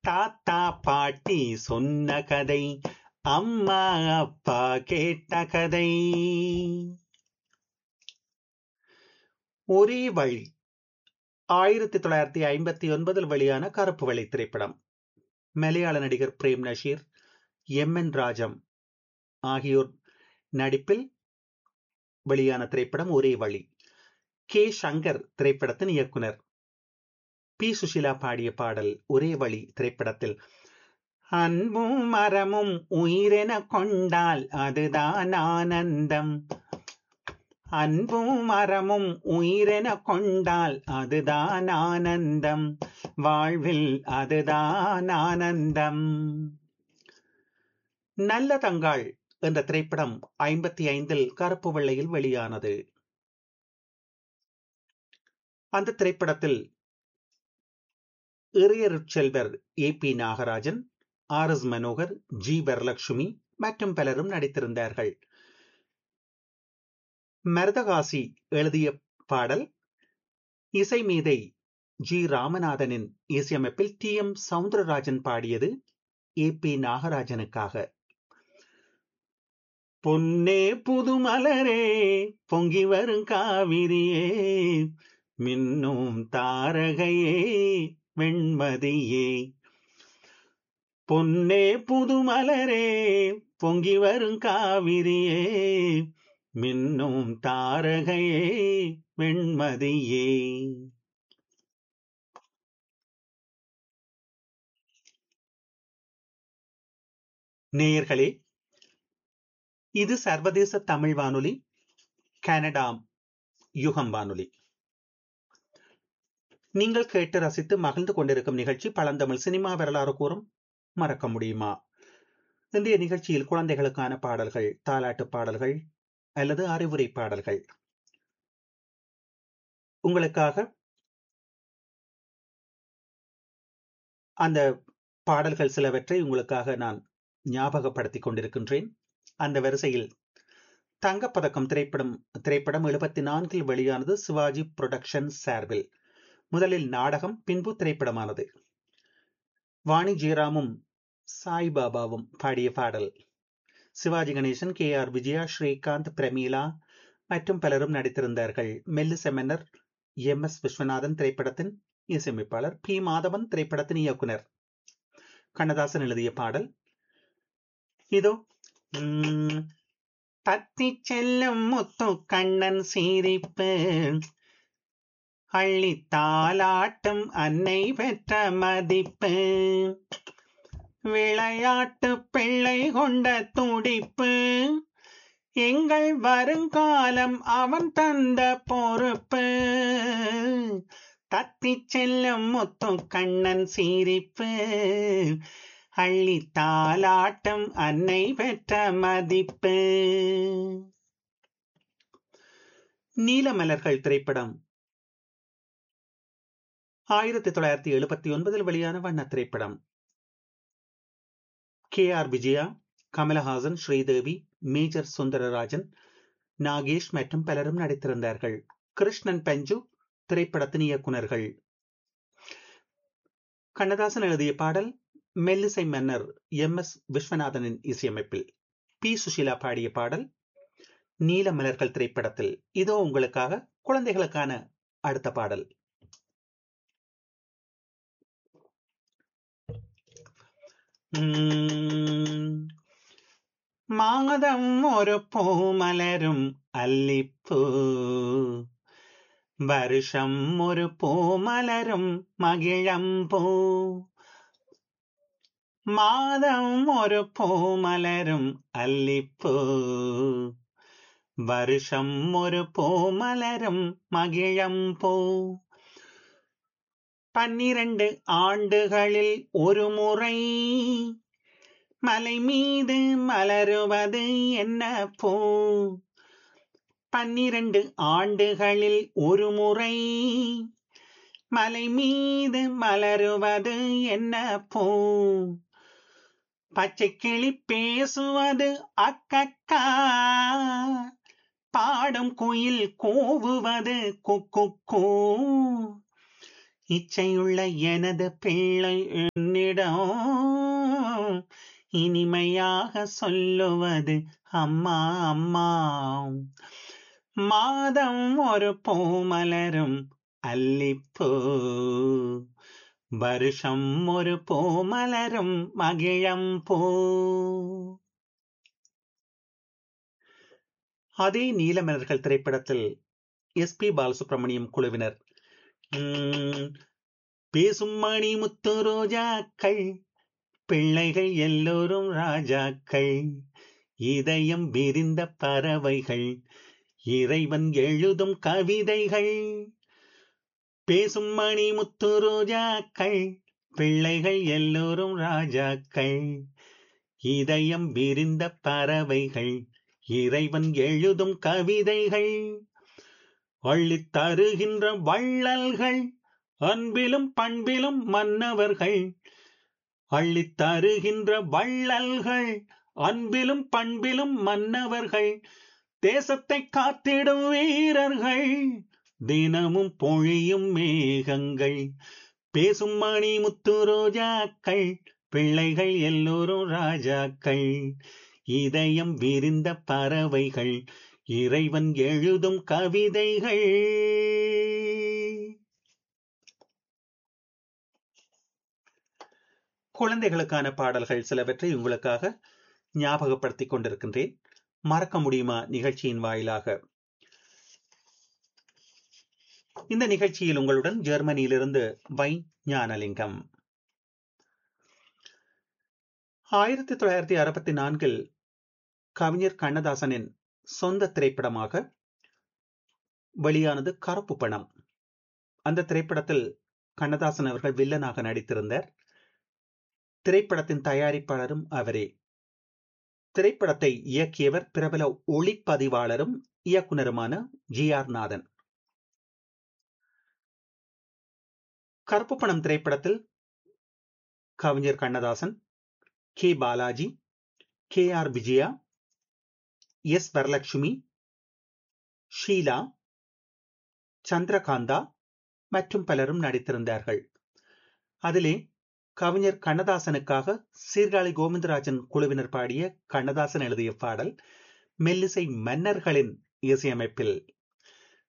தாத்தா பாட்டி சொன்ன கதை அம்மா அப்பா கேட்ட கதை ஒரே வழி ஆயிரத்தி தொள்ளாயிரத்தி ஐம்பத்தி ஒன்பதில் வெளியான கருப்பு வெள்ளை திரைப்படம் மலையாள நடிகர் பிரேம் நஷீர் எம் என் ராஜம் ஆகியோர் நடிப்பில் வெளியான திரைப்படம் ஒரே வழி கே சங்கர் திரைப்படத்தின் இயக்குனர் பி சுஷிலா பாடிய பாடல் ஒரே வழி திரைப்படத்தில் அன்பும் மரமும் உயிரென கொண்டால் அதுதான் ஆனந்தம் அன்பும் மரமும் உயிரென கொண்டால் அதுதான் ஆனந்தம் வாழ்வில் அதுதான் ஆனந்தம் நல்ல தங்காள் என்ற திரைப்படம் ஐம்பத்தி ஐந்தில் கருப்பு வெள்ளையில் வெளியானது அந்த திரைப்படத்தில் இறையருட்செல்வர் A P Nagarajan R S Manohar G Varalakshmi மற்றும் பலரும் நடித்திருந்தார்கள் மரதகாசி எழுதிய பாடல் இசை மீதை ஜி ராமநாதனின் இசையமைப்பில் டி எம் சவுந்தரராஜன் பாடியது ஏ பி நாகராஜனுக்காக பொன்னே புதுமலரே பொங்கி வரும் காவிரியே மின்னும் தாரகையே வெண்மதியே பொன்னே புதுமலரே பொங்கி வரும் காவிரியே மின்னும் தாரகையே வெண்மதியே நேயர்களே இது சர்வதேச தமிழ் வானொலி கனடா யுகம் வானொலி நீங்கள் கேட்டு ரசித்து மகிழ்ந்து கொண்டிருக்கும் நிகழ்ச்சி பழந்தமிழ் சினிமா வரலாறு கூறும் மறக்க முடியுமா இன்றைய நிகழ்ச்சியில் குழந்தைகளுக்கான பாடல்கள் தாலாட்டு பாடல்கள் அல்லது அறிவுரை பாடல்கள் உங்களுக்காக அந்த பாடல்கள் சிலவற்றை உங்களுக்காக நான் ஞாபகப்படுத்திக் கொண்டிருக்கின்றேன் அந்த வரிசையில் தங்கப்பதக்கம் திரைப்படம் திரைப்படம் எழுபத்தி நான்கில் வெளியானது சிவாஜி புரொடக்ஷன் சார்பில் முதலில் நாடகம் பின்பு திரைப்படமானது வாணி ஜெயராமும் சாய்பாபாவும் பாடிய பாடல் சிவாஜி கணேசன் கே ஆர் விஜயா ஸ்ரீகாந்த் பிரமீளா மற்றும் பலரும் நடித்திருந்தார்கள் மெல்லு செமன்னர் எம் எஸ் விஸ்வநாதன் திரைப்படத்தின் இசையமைப்பாளர் பி மாதவன் திரைப்படத்தின் இயக்குனர் கண்ணதாசன் எழுதிய பாடல் இதோ தத்தி செல்லும் முத்து கண்ணன் சீரிப்பு அள்ளி தாலாட்டும் அன்னை பெற்ற மதிப்பு விளையாட்டு பிள்ளை கொண்ட துடிப்பு எங்கள் வருங்காலம் அவன் தந்த பொறுப்பு தத்தி செல்லும் முத்து கண்ணன் சீரிப்பு அள்ளி தாலாட்டம் அன்னை பெற்ற மதிப்பு நீலமலர்கள் திரைப்படம் ஆயிரத்தி தொள்ளாயிரத்தி எழுபத்தி ஒன்பதில் வெளியான வண்ண திரைப்படம் K R Vijaya Kamal Haasan Sridevi major Sundararajan Nagesh மற்றும் பலரும் நடித்திருந்தார்கள் கிருஷ்ணன் பஞ்சு திரைப்படத்தின் இயக்குநர்கள் கண்ணதாசன் எழுதிய பாடல் மெல்லிசை மன்னர் எம் எஸ் விஸ்வநாதனின் இசையமைப்பில் பி சுஷீலா பாடிய பாடல் நீல மலர்கள் திரைப்படத்தில் இதோ உங்களுக்காக குழந்தைகளுக்கான அடுத்த பாடல் மாதம் ஒரு பூமலரும் அல்லிப்பூ வருஷம் ஒரு பூமலரும் மகிழம்பூ மாதம் ஒரு பூமலரும் அல்லிப்பூ வருஷம் ஒரு பூமலரும் மகிழம்பூ பன்னிரண்டு ஆண்டுகளில் ஒரு முறை மலை மீது மலருவது என்ன பூ பன்னிரண்டு ஆண்டுகளில் ஒரு முறை மலை மீது மலருவது என்ன பூ பச்சை கிளி பேசுவது அக்கக்கா பாடும் குயில் கூவுவது குக்கு இச்சையுள்ள எனது பிள்ளை என்னிடம் இனிமையாக சொல்லுவது அம்மா அம்மா மாதம் ஒரு பூமலரும் அல்லிப்பூ வருஷம் ஒரு பூமலரும் மகிழம் பூ அதே நீலமலர்கள் திரைப்படத்தில் எஸ் பி பாலசுப்ரமணியம் குழுவினர் பேசும் மணி முத்து ரோஜாக்கள் பிள்ளைகள் எல்லோரும் ராஜாக்கள் இதயம் விரிந்த பறவைகள் இறைவன் எழுதும் கவிதைகள் பேசும் மணி முத்து ரோஜாக்கள் பிள்ளைகள் எல்லோரும் ராஜாக்கள் இதயம் விரிந்த பறவைகள் இறைவன் எழுதும் கவிதைகள் அள்ளித் தருகின்ற வள்ளல்கள் அன்பிலும் பண்பிலும் மன்னவர்கள் அள்ளித் தருகின்ற வள்ளல்கள் அன்பிலும் பண்பிலும் மன்னவர்கள் தேசத்தை காத்திடும் வீரர்கள் தினமும் பொழியும் மேகங்கள் பேசும் மணி முத்து ரோஜாக்கள் பிள்ளைகள் எல்லோரும் ராஜாக்கள் இதயம் விரிந்த பறவைகள் இறைவன் எழுதும் கவிதைகள் குழந்தைகளுக்கான பாடல்கள் சிலவற்றை உங்களுக்காக ஞாபகப்படுத்திக் கொண்டிருக்கின்றேன் மறக்க முடியுமா நிகழ்ச்சியின் வாயிலாக இந்த நிகழ்ச்சியில் உங்களுடன் ஜெர்மனியிலிருந்து வை ஞானலிங்கம் ஆயிரத்தி தொள்ளாயிரத்தி அறுபத்தி நான்கில் கவிஞர் கண்ணதாசனின் சொந்த திரைப்படமாக வெளியானது கருப்பு பணம் அந்த திரைப்படத்தில் கண்ணதாசன் அவர்கள் வில்லனாக நடித்திருந்தார் திரைப்படத்தின் தயாரிப்பாளரும் அவரே திரைப்படத்தை இயக்கியவர் பிரபல ஒளிப்பதிவாளரும் இயக்குனருமான ஜி ஆர் நாதன் கருப்பு பணம் திரைப்படத்தில் கவிஞர் Kannadasan K Balaji K R Vijaya S Varalakshmi Sheela Chandrakantha மற்றும் பலரும் நடித்திருந்தார்கள் அதிலே கவிஞர் கண்ணதாசனுக்காக சீர்காழி கோவிந்தராஜன் குழுவினர் பாடிய கண்ணதாசன் எழுதிய பாடல் மெல்லிசை மன்னர்களின் இசையமைப்பில்